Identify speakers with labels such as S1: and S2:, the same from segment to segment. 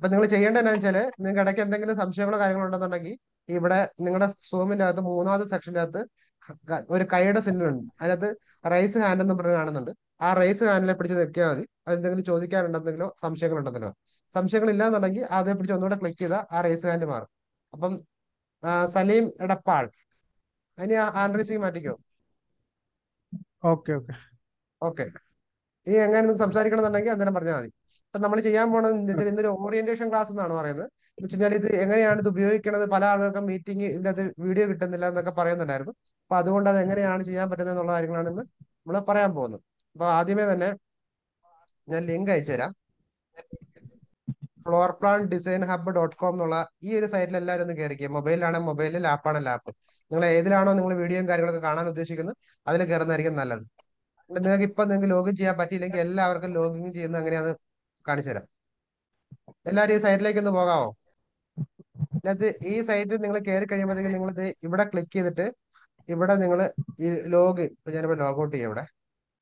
S1: അപ്പൊ നിങ്ങൾ ചെയ്യേണ്ടത് എന്താണെന്ന് വെച്ചാല് നിങ്ങൾക്ക് ഇടയ്ക്ക് എന്തെങ്കിലും സംശയങ്ങളോ കാര്യങ്ങളോ ഉണ്ടെന്നുണ്ടെങ്കിൽ ഇവിടെ നിങ്ങളുടെ സൂമിന്റെ അകത്ത് മൂന്നാമത്തെ സെക്ഷന്റെ അകത്ത് ക- ഒരു കൈയുടെ സിഗ്നൽ ഉണ്ട് അതിനകത്ത് റൈസ് ഹാൻഡ് എന്ന് പറഞ്ഞ് കാണുന്നുണ്ട് ആ റൈസ് ഹാൻഡിലെ പിടിച്ച് നിൽക്കിയാൽ മതി അതെന്തെങ്കിലും ചോദിക്കാനുണ്ടെന്നെങ്കിലോ സംശയങ്ങൾ ഉണ്ടെന്നെങ്കിലോ സംശയങ്ങൾ ഇല്ലാന്നുണ്ടെങ്കിൽ അതേ പിടിച്ച് ഒന്നുകൂടെ ക്ലിക്ക് ചെയ്താൽ ആ റൈസ് ഹാൻഡ് മാറും അപ്പം ആ, സലീം എടപ്പാൾ അതിന് ആ ഹാൻഡ് റൈസിങ് മാറ്റിക്കോ
S2: ഓക്കെ ഓക്കെ
S1: ഓക്കെ ഇനി എങ്ങനെ നിങ്ങൾക്ക് സംസാരിക്കണമെന്നുണ്ടെങ്കിൽ അന്നേരം പറഞ്ഞാൽ മതി ഇപ്പൊ നമ്മൾ ചെയ്യാൻ പോണത് എന്ന് വെച്ചാൽ ഇന്നൊരു ഓറിയന്റേഷൻ ക്ലാസ് എന്നാണ് പറയുന്നത് എന്ന് വെച്ചാൽ ഇത് എങ്ങനെയാണ് ഇത് ഉപയോഗിക്കുന്നത് പല ആളുകൾക്കും മീറ്റിംഗ് ഇതിനകത്ത് വീഡിയോ കിട്ടുന്നില്ല എന്നൊക്കെ പറയുന്നുണ്ടായിരുന്നു അപ്പൊ അതുകൊണ്ട് അത് എങ്ങനെയാണ് ചെയ്യാൻ പറ്റുന്നത് എന്നുള്ള കാര്യങ്ങളാണ് ഇന്ന് നമ്മൾ പറയാൻ പോകുന്നത് അപ്പൊ ആദ്യമേ തന്നെ ഞാൻ ലിങ്ക് അയച്ചു തരാം floor plan design hub dot com എന്നുള്ള ഈ ഒരു സൈറ്റിൽ എല്ലാവരും ഒന്ന് കയറിക്കുക മൊബൈലാണ് മൊബൈൽ ലാപ്പാണ് ലാപ്പ് നിങ്ങൾ ഏതിലാണോ നിങ്ങൾ വീഡിയോയും കാര്യങ്ങളൊക്കെ കാണാൻ ഉദ്ദേശിക്കുന്നത് അതിൽ കയറുന്നതായിരിക്കും നല്ലത് നിങ്ങൾക്ക് ഇപ്പൊ നിങ്ങൾക്ക് ലോഗിൻ ചെയ്യാൻ പറ്റിയില്ലെങ്കിൽ എല്ലാവർക്കും ലോഗിൻ ചെയ്യുന്ന അങ്ങനെയാണ് കാണിച്ചു തരാം എല്ലാവരും ഈ സൈറ്റിലേക്ക് ഒന്ന് പോകാവോ ഇതിനകത്ത് ഈ സൈറ്റിൽ നിങ്ങൾ കയറി കഴിയുമ്പോഴത്തേക്കും നിങ്ങൾ ഇത് ഇവിടെ ക്ലിക്ക് ചെയ്തിട്ട് ഇവിടെ നിങ്ങൾ ഈ ലോഗ് ഇപ്പൊ ഞാനിപ്പോ ലോഗൗട്ട് ചെയ്യാം ഇവിടെ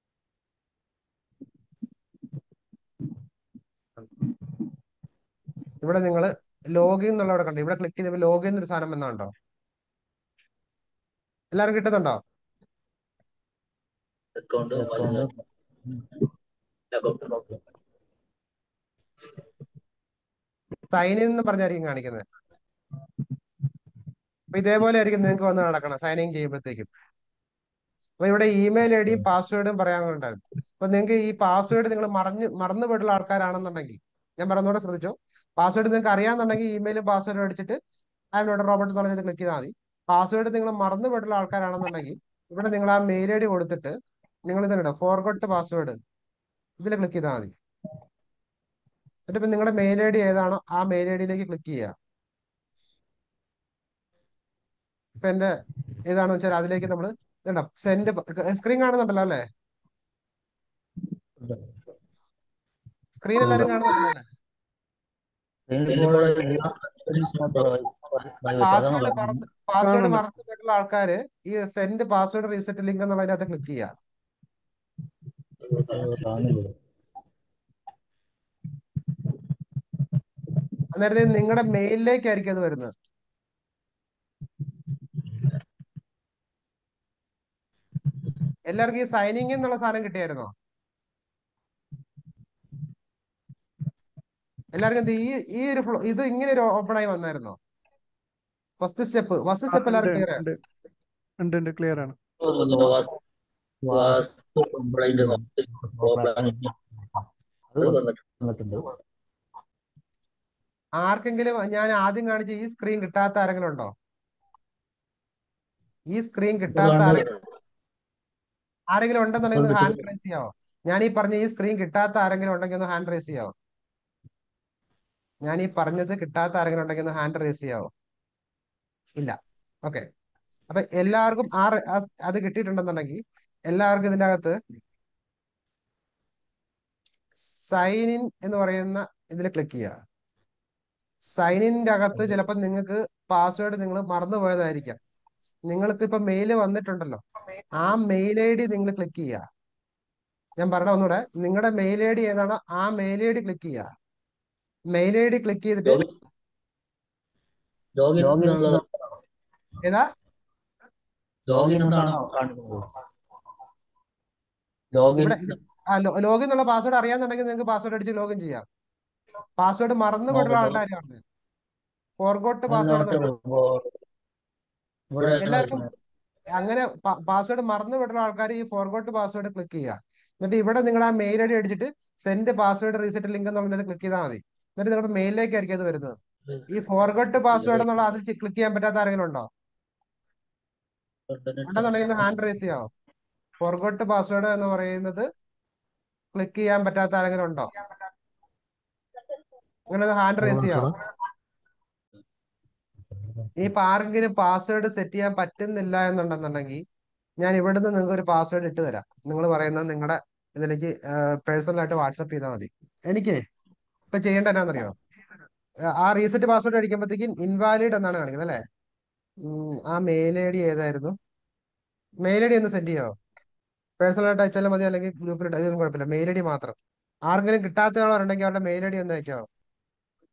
S1: ഇവിടെ നിങ്ങൾ ലോഗിൻ എന്നുള്ള അവിടെ കണ്ടോ ഇവിടെ ക്ലിക്ക് ചെയ്തപ്പോൾ ലോഗിൻ ഒരു സാധനം വന്നുണ്ടോ എല്ലാവരും കിട്ടുന്നുണ്ടോ
S3: account
S4: account
S3: account
S1: sign in എന്ന് പറഞ്ഞായിരിക്കും കാണിക്കുന്നത് അപ്പൊ ഇതേപോലെ ആയിരിക്കും നിങ്ങൾക്ക് വന്ന് നടക്കണം സൈൻ ഇൻ ചെയ്യുമ്പോഴത്തേക്കും അപ്പൊ ഇവിടെ ഇമെയിൽ ഐ ഡിയും പാസ്വേഡും പറയാനുണ്ടായിരുന്നു അപ്പൊ നിങ്ങൾക്ക് ഈ പാസ്വേഡ് നിങ്ങൾ മറഞ്ഞ് മറന്നു പോയിട്ടുള്ള ആൾക്കാരാണെന്നുണ്ടെങ്കിൽ ഞാൻ പറയുന്നതോടെ ശ്രദ്ധിച്ചോ പാസ്വേഡ് നിങ്ങൾക്ക് അറിയാന്നുണ്ടെങ്കിൽ ഇമെയിലും പാസ്വേഡും അടിച്ചിട്ട് ഐ എം നോട്ട് റോബോട്ട് എന്നുള്ളത് ക്ലിക്ക് ചെയ്താൽ മതി പാസ്വേഡ് നിങ്ങൾ മറന്നു പോയിട്ടുള്ള ആൾക്കാരാണെന്നുണ്ടെങ്കിൽ ഇവിടെ നിങ്ങൾ ആ മെയിൽ ഐ ഡി കൊടുത്തിട്ട് നിങ്ങൾ ഇതിനിടും ഫോർഗോട്ട് പാസ്വേഡ് ഇതിൽ ക്ലിക്ക് ചെയ്താൽ മതി എന്നിട്ട് ഇപ്പൊ നിങ്ങളുടെ മെയിൽ ഐ ഡി ഏതാണോ ആ മെയിൽ ഐ ഡിയിലേക്ക് ക്ലിക്ക് ചെയ്യുക ഇപ്പൊ എന്റെ ഏതാണെന്ന് വെച്ചാൽ അതിലേക്ക് നമ്മൾ ഇതുണ്ടോ സെൻഡ് സ്ക്രീൻ കാണുന്നുണ്ടല്ലോ അല്ലേ സ്ക്രീൻ എല്ലാവരും കാണുന്നുണ്ടല്ലോ അല്ലേ പാസ്വേഡ് മറന്ന് പാസ്വേഡ്
S2: കാണുന്നുണ്ട്.
S1: മറന്നു പോയിട്ടുള്ള ആൾക്കാര് ഈ സെൻഡ് പാസ്വേഡ് റീസെറ്റ് ലിങ്ക് എന്നുള്ളതിനകത്ത് ക്ലിക്ക് ചെയ്യുക അന്നേരത്തെ നിങ്ങളുടെ മെയിലിലേക്കായിരിക്കും അത് വരുന്നത് എല്ലാവർക്കും ഈ സൈനിങ് എന്നുള്ള സാധനം കിട്ടിയായിരുന്നോ എല്ലാവർക്കും എന്ത് ഈ ഈ ഒരു ഫ്ലോ ഇത് ഇങ്ങനെ ഒരു ഓപ്പൺ ആയി വന്നായിരുന്നോ ഫസ്റ്റ് സ്റ്റെപ്പ് ഫസ്റ്റ്
S2: ആ,
S1: സ്റ്റെപ്പ്
S2: ഉണ്ട്
S1: എല്ലാവർക്കും ക്ലിയർ
S2: ഉണ്ട് ഉണ്ട് ഉണ്ട് ക്ലിയർ ആണ്
S3: വാസ്തു കംപ്ലൈന്റ് അത് വന്നിട്ട്
S4: വന്നിട്ടുണ്ട്
S1: ആർക്കെങ്കിലും ഞാൻ ആദ്യം കാണിച്ച ഈ സ്ക്രീൻ കിട്ടാത്ത ആരെങ്കിലും ഉണ്ടോ ഈ സ്ക്രീൻ കിട്ടാത്ത ആരെങ്കിലും ആരെങ്കിലും ഉണ്ടെന്നുണ്ടെങ്കിൽ ഒന്ന് ഹാൻഡ് റൈസ് ചെയ്യാവോ ഞാൻ ഈ പറഞ്ഞ ഈ സ്ക്രീൻ കിട്ടാത്ത ആരെങ്കിലും ഉണ്ടെങ്കിൽ ഒന്ന് ഹാൻഡ് റൈസ് ചെയ്യാവോ ഞാൻ ഈ പറഞ്ഞത് കിട്ടാത്ത ആരെങ്കിലും ഉണ്ടെങ്കിൽ ഒന്ന് ഹാൻഡ് റൈസ് ചെയ്യാവോ ഇല്ല ഓക്കെ അപ്പൊ എല്ലാവർക്കും ആ റെ- ആ സ് അത് കിട്ടിയിട്ടുണ്ടെന്നുണ്ടെങ്കിൽ എല്ലാവർക്കും ഇതിന്റെ അകത്ത് സൈൻ ഇൻ എന്ന് പറയുന്ന ഇതിൽ ക്ലിക്ക് ചെയ്യുക സൈൻ ഇന്റെ അകത്ത് ചിലപ്പോൾ നിങ്ങൾക്ക് പാസ്വേഡ് നിങ്ങൾ മറന്നു പോയതായിരിക്കാം നിങ്ങൾക്ക് ഇപ്പൊ മെയിൽ വന്നിട്ടുണ്ടല്ലോ ആ മെയിൽ ഐ ഡി നിങ്ങൾ ക്ലിക്ക് ചെയ്യുക ഞാൻ പറഞ്ഞ ഒന്നുകൂടെ നിങ്ങളുടെ മെയിൽ ഐ ഡി ഏതാണോ ആ മെയിൽ ഐ ഡി ക്ലിക്ക് ചെയ്യുക മെയിൽ ഐ ഡി ക്ലിക്ക് ചെയ്തിട്ട്
S3: ലോഗിൻ എന്നുള്ളത്
S1: ഏതാ
S3: ലോഗിൻ എന്നാണ്
S4: കാണിക്കുന്നത്
S3: ലോഗിൻ
S1: ഇവിടെ ആ ലോഗിൻ എന്നുള്ള പാസ്വേഡ് അറിയാന്നുണ്ടെങ്കിൽ നിങ്ങൾക്ക് പാസ്വേഡ് അടിച്ച് ലോഗിൻ ചെയ്യാം പാസ്വേഡ് മറന്നു പോയിട്ടുള്ള
S3: നോക്കട്ടെ.
S1: ആൾക്കാർ പറഞ്ഞത് ഫോർഗോട്ട് പാസ്വേഡ്
S3: ഇവിടെ
S1: എല്ലാവർക്കും അങ്ങനെ പാസ്വേഡ് മറന്നു പോയിട്ടുള്ള ആൾക്കാർ ഈ ഫോർഗോട്ട് പാസ്വേഡ് ക്ലിക്ക് ചെയ്യുക എന്നിട്ട് ഇവിടെ നിങ്ങൾ ആ മെയിൽ ഐ ഡി അടിച്ചിട്ട് സെൻഡ് പാസ്വേഡ് റീസെറ്റ് ലിങ്ക് എന്നുള്ളത് ക്ലിക്ക് ചെയ്താൽ മതി എന്നിട്ട് നിങ്ങളുടെ മെയിലിലേക്ക് ആയിരിക്കും അത് വരുന്നത് ഈ ഫോർഗോട്ട് പാസ്വേഡ് എന്നുള്ള അത് ക്ലിക്ക് ചെയ്യാൻ പറ്റാത്ത ആരെങ്കിലും ഉണ്ടോ ഉണ്ടെന്നുണ്ടെങ്കിൽ ഹാൻഡ് റേസ് ചെയ്യാമോ ഫോർഗോട്ട് പാസ്വേഡ് എന്ന് പറയുന്നത് ക്ലിക്ക് ചെയ്യാൻ പറ്റാത്ത ആരെങ്കിലും ഉണ്ടോ അങ്ങനെ ഹാൻഡ് റേസ് ചെയ്യാമോ ഇനിയിപ്പോ ആർക്കെങ്കിലും പാസ്വേഡ് സെറ്റ് ചെയ്യാൻ പറ്റുന്നില്ല എന്നുണ്ടെന്നുണ്ടെങ്കിൽ ഞാൻ ഇവിടുന്ന് നിങ്ങൾക്ക് ഒരു പാസ്വേഡ് ഇട്ട് തരാം നിങ്ങൾ പറയുന്നത് നിങ്ങളുടെ ഇതിലേക്ക് പേഴ്സണൽ ആയിട്ട് വാട്സപ്പ് ചെയ്താൽ മതി എനിക്ക് ഇപ്പൊ ചെയ്യേണ്ട എന്നാന്നറിയോ ആ റീസെറ്റ് പാസ്വേഡ് അടിക്കുമ്പോഴത്തേക്കും ഇൻവാലിഡ് എന്നാണ് കാണിക്കുന്നത് അല്ലേ ഉം, ആ മെയിൽ ഐ ഡി ഏതായിരുന്നു മെയിൽ ഐ ഡി ഒന്ന് സെൻഡ് ചെയ്യാമോ പേഴ്സണൽ ആയിട്ട് അയച്ചാലും മതി അല്ലെങ്കിൽ ഗ്രൂപ്പിൽ ഇതൊന്നും കുഴപ്പമില്ല മെയിൽ ഐ ഡി മാത്രം ആർക്കെങ്കിലും കിട്ടാത്ത ആളുണ്ടെങ്കിൽ അവരുടെ മെയിൽ ഐ ഡി ഒന്ന് അയക്കാമോ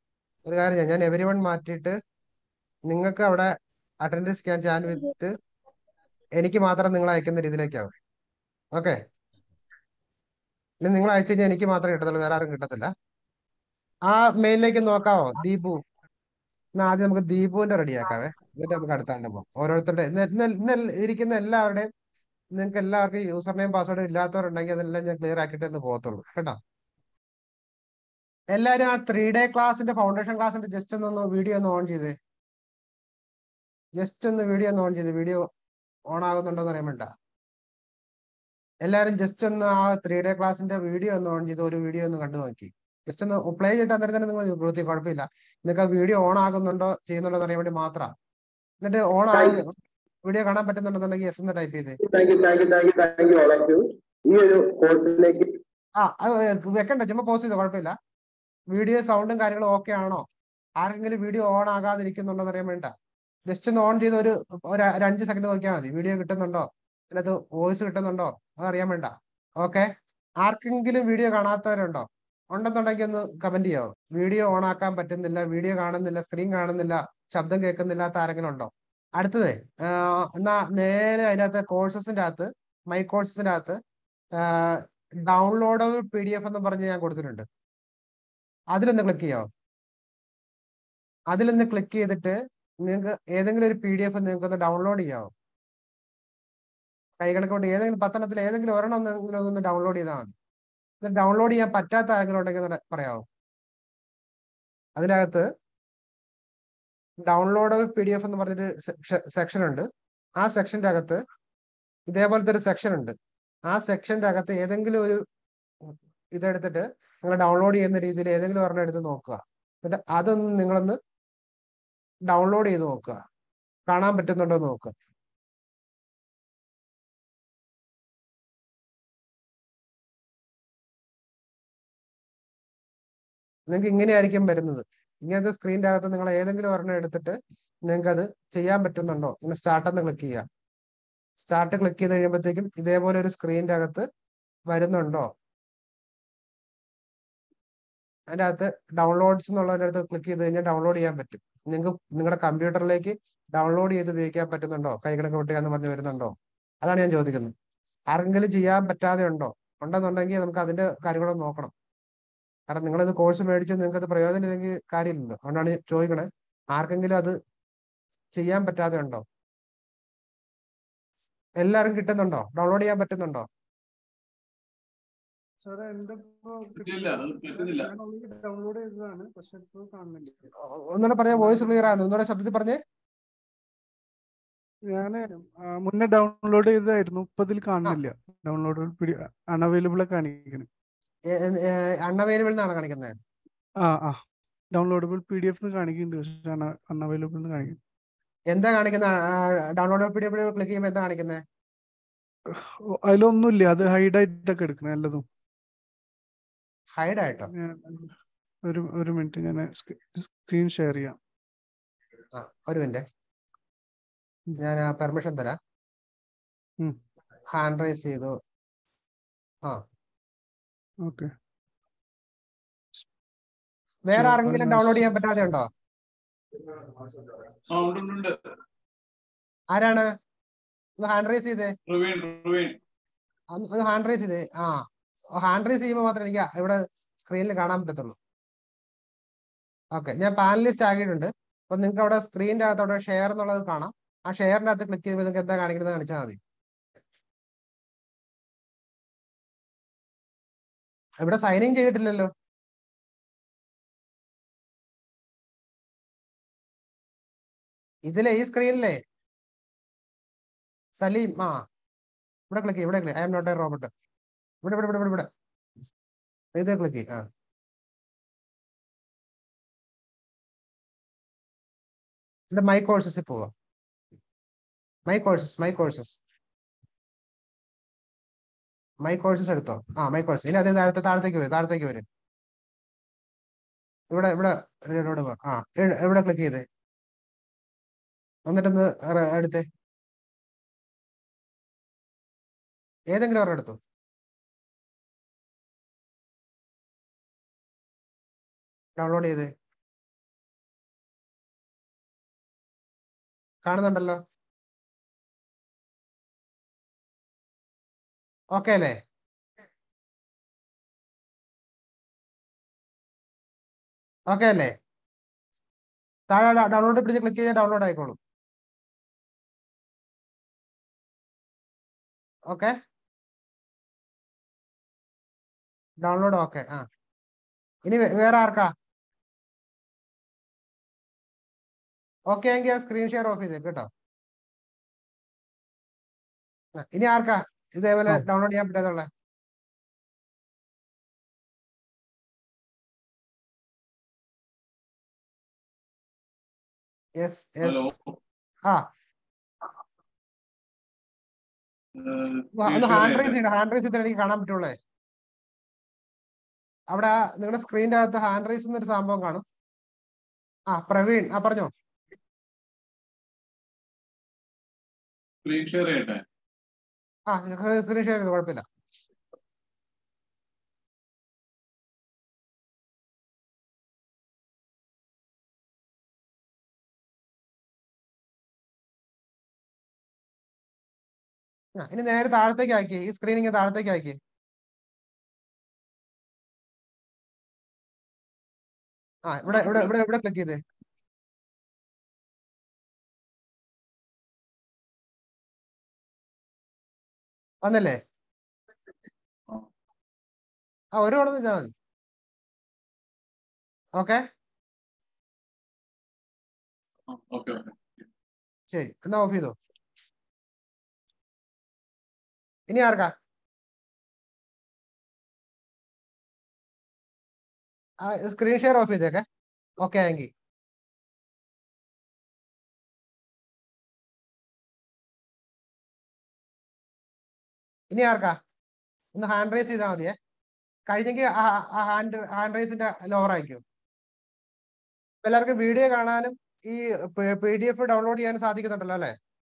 S1: ഒരു കാര്യം ചെയ്യാം ഞാൻ എവരി വൺ മാറ്റിയിട്ട് നിങ്ങൾക്ക് അവിടെ അറ്റൻഡൻസ് സ്കാൻ ചെയ്യാൻ വിത്ത് എനിക്ക് മാത്രം നിങ്ങൾ അയക്കുന്ന രീതിയിലേക്കാവും ഓക്കെ ഇനി നിങ്ങൾ അയച്ചു കഴിഞ്ഞാൽ എനിക്ക് മാത്രമേ കിട്ടത്തുള്ളൂ വേറെ ആരും കിട്ടത്തില്ല ആ മെയിലിലേക്ക് നോക്കാവോ ദീപു എന്നാ ആദ്യം നമുക്ക് ദീപുവിന്റെ റെഡി ആക്കാവേ എന്നിട്ട് നമുക്ക് അടുത്ത ആണ്ട് പോകാം ഓരോരുത്തരുടെ ഇന്ന് ഇന്ന് ഇന്ന് ഇരിക്കുന്ന എല്ലാവരുടെയും നിങ്ങൾക്ക് എല്ലാവർക്കും യൂസർ നെയിം പാസ്വേഡ് ഇല്ലാത്തവരുണ്ടെങ്കിൽ അതെല്ലാം ഞാൻ ക്ലിയർ ആക്കിയിട്ട് ഒന്ന് പോകത്തുള്ളൂ കേട്ടോ എല്ലാവരും ആ ത്രീ ഡേ ക്ലാസിന്റെ ഫൗണ്ടേഷൻ ക്ലാസിന്റെ ജസ്റ്റ് ഒന്ന് വീഡിയോ ഒന്ന് ഓൺ ചെയ്തേ ജസ്റ്റ് ഒന്ന് വീഡിയോ ഒന്ന് ഓൺ ചെയ്ത് വീഡിയോ ഓൺ ആകുന്നുണ്ടോ എന്ന് അറിയാൻ വേണ്ട എല്ലാവരും ജസ്റ്റ് ഒന്ന് ആ ത്രീ ഡേ ക്ലാസിന്റെ വീഡിയോ ഒന്ന് ഓൺ ചെയ്ത് ഒരു വീഡിയോ ഒന്ന് കണ്ടു നോക്കി ജസ്റ്റ് ഒന്ന് പ്ലേ ചെയ്തിട്ട് അന്നേരം തന്നെ നിങ്ങൾ പ്രവൃത്തി കുഴപ്പമില്ല നിങ്ങൾക്ക് ആ വീഡിയോ ഓൺ ആകുന്നുണ്ടോ ചെയ്യുന്നുണ്ടോ എന്ന് അറിയാൻ വേണ്ടി മാത്രം എന്നിട്ട് ഓൺ ആകും വീഡിയോ കാണാൻ പറ്റുന്നുണ്ടെന്നുണ്ടെങ്കിൽ എസ് എന്ന് ടൈപ്പ് ചെയ്ത്
S4: thank you thank you thank you thank you all of you ഈ ഒരു കോഴ്സിലേക്ക്
S1: ആ അത് വെക്കണ്ട ചുമ്മാ പോസ്റ്റ് ചെയ്തോ കുഴപ്പമില്ല വീഡിയോ സൗണ്ടും കാര്യങ്ങളും ഓക്കെ ആണോ ആർക്കെങ്കിലും വീഡിയോ ഓൺ ആകാതിരിക്കുന്നുണ്ടോ എന്ന് അറിയാൻ വേണ്ട ജസ്റ്റ് ഒന്ന് ഓൺ ചെയ്ത് ഒരു ഒരു ഒരു അഞ്ച് സെക്കൻഡ് നോക്കിയാൽ മതി വീഡിയോ കിട്ടുന്നുണ്ടോ അതിനകത്ത് വോയിസ് കിട്ടുന്നുണ്ടോ അത് അറിയാൻ വേണ്ട ഓക്കെ ആർക്കെങ്കിലും വീഡിയോ കാണാത്തവരുണ്ടോ ഉണ്ടെന്നുണ്ടെങ്കിൽ ഒന്ന് കമന്റ് ചെയ്യാവോ വീഡിയോ ഓൺ ആക്കാൻ പറ്റുന്നില്ല വീഡിയോ കാണുന്നില്ല സ്ക്രീൻ കാണുന്നില്ല ശബ്ദം കേൾക്കുന്നില്ലാത്ത ആരെങ്കിലും ഉണ്ടോ അടുത്തത് എന്നാ നേരെ അതിനകത്ത് കോഴ്സസിന്റെ അകത്ത് മൈ കോഴ്സസിന്റെ അകത്ത് ഡൗൺലോഡ് പി ഡി എഫ് എന്ന് പറഞ്ഞ് ഞാൻ കൊടുത്തിട്ടുണ്ട് അതിലൊന്ന് ക്ലിക്ക് ചെയ്യാവോ അതിലൊന്ന് ക്ലിക്ക് ചെയ്തിട്ട് നിങ്ങൾക്ക് ഏതെങ്കിലും ഒരു പി ഡി എഫ് നിങ്ങൾക്ക് ഒന്ന് ഡൗൺലോഡ് ചെയ്യാവോ കൈകണക്ക് കൊണ്ട് ഏതെങ്കിലും പത്തെണ്ണത്തിൽ ഏതെങ്കിലും ഒരെണ്ണം ഒന്നെങ്കിലും ഒന്ന് ഡൗൺലോഡ് ചെയ്താൽ മതി ഇത് ഡൗൺലോഡ് ചെയ്യാൻ പറ്റാത്ത ആരെങ്കിലും ഉണ്ടെങ്കിൽ ഒന്ന് പറയാവോ അതിനകത്ത് ഡൗൺലോഡ് പി ഡി എഫ് എന്ന് പറഞ്ഞൊരു സെക്ഷൻ ഉണ്ട് ആ സെക്ഷന്റെ അകത്ത് ഇതേപോലത്തെ ഒരു സെക്ഷൻ ഉണ്ട് ആ സെക്ഷന്റെ അകത്ത് ഏതെങ്കിലും ഒരു ഇതെടുത്തിട്ട് നിങ്ങൾ ഡൗൺലോഡ് ചെയ്യുന്ന രീതിയിൽ ഏതെങ്കിലും ഒരെണ്ണം എടുത്ത് നോക്കുക എന്നിട്ട് അതൊന്ന് നിങ്ങളൊന്ന് ഡൗൺലോഡ് ചെയ്ത് നോക്കുക കാണാൻ പറ്റുന്നുണ്ടോ എന്ന് നോക്കുക നിങ്ങൾക്ക് ഇങ്ങനെയായിരിക്കും വരുന്നത് ഇങ്ങനത്തെ സ്ക്രീനിന്റെ അകത്ത് നിങ്ങൾ ഏതെങ്കിലും ഒരെണ്ണം എടുത്തിട്ട് നിങ്ങൾക്ക് അത് ചെയ്യാൻ പറ്റുന്നുണ്ടോ ഇങ്ങനെ സ്റ്റാർട്ട് എന്ന് ക്ലിക്ക് ചെയ്യുക സ്റ്റാർട്ട് ക്ലിക്ക് ചെയ്ത് കഴിയുമ്പോഴത്തേക്കും ഇതേപോലെ ഒരു സ്ക്രീനിന്റെ അകത്ത് വരുന്നുണ്ടോ അതിൻ്റെ അകത്ത് ഡൗൺലോഡ്സ് എന്നുള്ളതിൻ്റെ അടുത്ത് ക്ലിക്ക് ചെയ്ത് കഴിഞ്ഞാൽ ഡൗൺലോഡ് ചെയ്യാൻ പറ്റും നിങ്ങൾക്ക് നിങ്ങളുടെ കമ്പ്യൂട്ടറിലേക്ക് ഡൗൺലോഡ് ചെയ്ത് ഉപയോഗിക്കാൻ പറ്റുന്നുണ്ടോ കൈകണക്ക് പൊട്ടുക എന്ന് പറഞ്ഞ് വരുന്നുണ്ടോ അതാണ് ഞാൻ ചോദിക്കുന്നത് ആർക്കെങ്കിലും ചെയ്യാൻ പറ്റാതെ ഉണ്ടോ ഉണ്ടെന്നുണ്ടെങ്കിൽ നമുക്ക് അതിന്റെ കാര്യങ്ങളൊന്ന് നോക്കണം കാരണം നിങ്ങളിത് കോഴ്സ് മേടിച്ചു നിങ്ങൾക്ക് അത് പ്രയോജനം ഇല്ലെങ്കിൽ കാര്യമില്ലല്ലോ അതുകൊണ്ടാണ് ചോദിക്കണേ ആർക്കെങ്കിലും അത് ചെയ്യാൻ പറ്റാതെ ഉണ്ടോ എല്ലാവരും കിട്ടുന്നുണ്ടോ ഡൗൺലോഡ് ചെയ്യാൻ പറ്റുന്നുണ്ടോ
S2: സാറേ എന്റെ ഇപ്പോ
S5: ഇല്ല, അത് പറ്റുന്നില്ല.
S2: ഞാൻ ഓൾറെഡി ഡൗൺലോഡ് ചെയ്തതാണ് പക്ഷെ ഇപ്പൊ കാണുന്നില്ല
S1: ഒന്നുകൂടെ പറഞ്ഞ വോയിസ് ക്ലിയർ ആണ് ഒന്നുകൂടെ ശബ്ദത്തിൽ പറഞ്ഞേ
S2: ഞാന് ആ, മുന്നേ ഡൗൺലോഡ് ചെയ്തതായിരുന്നു ഇപ്പൊ ഇതിൽ കാണുന്നില്ല ഡൗൺലോഡ് അൺഅവൈലബിൾ കാണിക്കണേ
S1: അൺഅവൈലബിൾ എന്നാണ് കാണിക്കുന്നത്
S2: ആ ആ ഡൗൺലോഡബിൾ പി ഡി എഫ് കാണിക്കുന്നുണ്ട് പക്ഷെ അൺഅവൈലബിൾ എന്ന് കാണിക്കുന്നു
S1: എന്താ കാണിക്കുന്നത് download P D F click ചെയ്യുമ്പോൾ എന്താ കാണിക്കുന്നത്
S2: ഓ, അതിലൊന്നുമില്ല അത് ഹൈഡ് ആയിട്ടൊക്കെ എടുക്കണേ നല്ലതും
S1: ഹൈഡ് ആയിട്ടോ
S2: ഞാൻ ഒരു ഒരു മിനിറ്റ് ഞാൻ സ്ക്രീൻ ഷെയർ ചെയ്യാം
S1: ആ ഒരു മിനിറ്റ് ഞാൻ പെർമിഷൻ തരാം
S2: ഉം.
S1: ഹാൻഡ് റൈസ് ചെയ്തു ആ
S2: ഓക്കെ
S1: വേറെ
S2: So,
S1: ആരെങ്കിലും
S2: unless-
S1: ഡൗൺലോഡ് ചെയ്യാൻ പറ്റാതെ ഉണ്ടോ
S5: ആ ഉണ്ട് ഉണ്ട്, ഉണ്ട്
S1: ആരാണ് ഒന്ന് ഹാൻഡ് റൈസ് ചെയ്തേ
S5: പ്രവീൺ പ്രവീൺ
S1: ഒന്ന് ഒന്ന് ഹാൻഡ് റൈസ് ചെയ്തേ ആ ഹാൻഡ് റൈസ് ചെയ്യുമ്പോൾ മാത്രമേ എനിക്ക് ഇവിടെ സ്ക്രീനിൽ കാണാൻ പറ്റത്തുള്ളൂ ഓക്കെ ഞാൻ പാനലിസ്റ്റ് ആക്കിയിട്ടുണ്ട് അപ്പൊ നിങ്ങൾക്ക് അവിടെ സ്ക്രീനിന്റെ അകത്ത് അവിടെ ഷെയർ എന്നുള്ളത് കാണാം ആ ഷെയറിന്റെ അകത്ത് ക്ലിക്ക് ചെയ്യുമ്പോൾ നിങ്ങൾക്ക് എന്താ കാണിക്കുന്നത് കാണിച്ചാൽ മതി ഇവിടെ സൈൻ ഇൻ ചെയ്തിട്ടില്ലല്ലോ ഇതിലെ ഈ സ്ക്രീനിലെ സലീം ആ ഇവിടെ ക്ലിക്ക് ഇവിടെ click I am not a robot ഇവിടെ ഇവിടെ ഇവിടെ ഇവിടെ ഇവിടെ ഇത് ക്ലിക്ക് ആ ഇത് മൈ കോഴ്സസിൽ പോവാം my courses my courses my courses എടുത്തോ ആ മൈ കോഴ്സ് ഇനി അതേ താഴത്തെ താഴത്തേക്ക് വരും താഴത്തേക്ക് വരും ഇവിടെ ഇവിടെ ഇവിടെ വാ. ആ എ- എവിടെ ക്ലിക്ക് ചെയ്തേ എന്നിട്ടൊന്ന് റ- എടുത്തേ ഏതെങ്കിലും ഒരെണ്ണം എടുത്തു ഡൗൺലോഡ് ചെയ്തേ കാണുന്നുണ്ടല്ലോ ഓക്കെ അല്ലേ ഓക്കെ അല്ലേ താഴെ ഡൗൺലോഡ് പിടിച്ച് ക്ലിക്ക് ചെയ്താൽ ഡൗൺലോഡ് ആയിക്കോളും ഓക്കെ ഡൗൺലോഡ് ഓക്കെ ആ ഇനി വേ- വേറെ ആർക്കാ ഓക്കെ എങ്കിൽ ആ സ്ക്രീൻ ഷെയർ ഓഫ് ചെയ്തേക്ക് കേട്ടോ ആ, ഇനി ആർക്കാ ഇതേപോലെ
S2: ആ.
S1: ഡൗൺലോഡ് ചെയ്യാൻ പറ്റാത്തുള്ള യെസ്
S5: ഹലോ
S1: യെസ് ആ വ- ഒന്ന് ഹാൻഡ് റൈസ് ചെയ്യണം ഹാൻഡ് റൈസ് ചെയ്താൽ എനിക്ക് കാണാൻ പറ്റുള്ളേ അവിടെ ആ നിങ്ങളുടെ സ്ക്രീനിന്റെ അകത്ത് ഹാൻഡ് റൈസ് എന്നൊരു സംഭവം കാണും ആ പ്രവീൺ ആ പറഞ്ഞോ
S5: സ്ക്രീൻ ഷെയർ ചെയ്യട്ടെ
S1: ആ സ്ക്രീൻ ഷെയർ ചെയ്തു കുഴപ്പമില്ല ആ, ഇനി നേരെ താഴത്തേക്ക് ആക്കി ഈ സ്ക്രീനിങ് താഴത്തേക്ക് ആക്കി ആ ഇവിടെ ഇവിടെ ഇവിടെ ഇവിടെ ക്ലിക്ക് ചെയ്തേ വന്നല്ലേ
S5: ആ.
S1: ആ ഒരു കോളം വെച്ചാൽ മതി ഓക്കെ
S5: ഓക്കെ ഓക്കെ
S1: ശരി എന്നാ ഓഫ് ചെയ്തോ ഇനി ആർക്കാ ആ സ്ക്രീൻ ഷെയർ ഓഫ് ചെയ്തേക്കെ ഓക്കെ എങ്കിൽ ഇനി ആർക്കാ ഒന്ന് ഹാൻഡ് റൈസ് ചെയ്താൽ മതിയേ കഴിഞ്ഞെങ്കിൽ ആ ഹാൻഡ് ഹാൻഡ് റൈസിന്റെ ലോവർ ആയിരിക്കും എല്ലാവർക്കും വീഡിയോ കാണാനും ഈ പി ഡി എഫ് ഡൗൺലോഡ് ചെയ്യാനും സാധിക്കുന്നുണ്ടല്ലോ അല്ലേ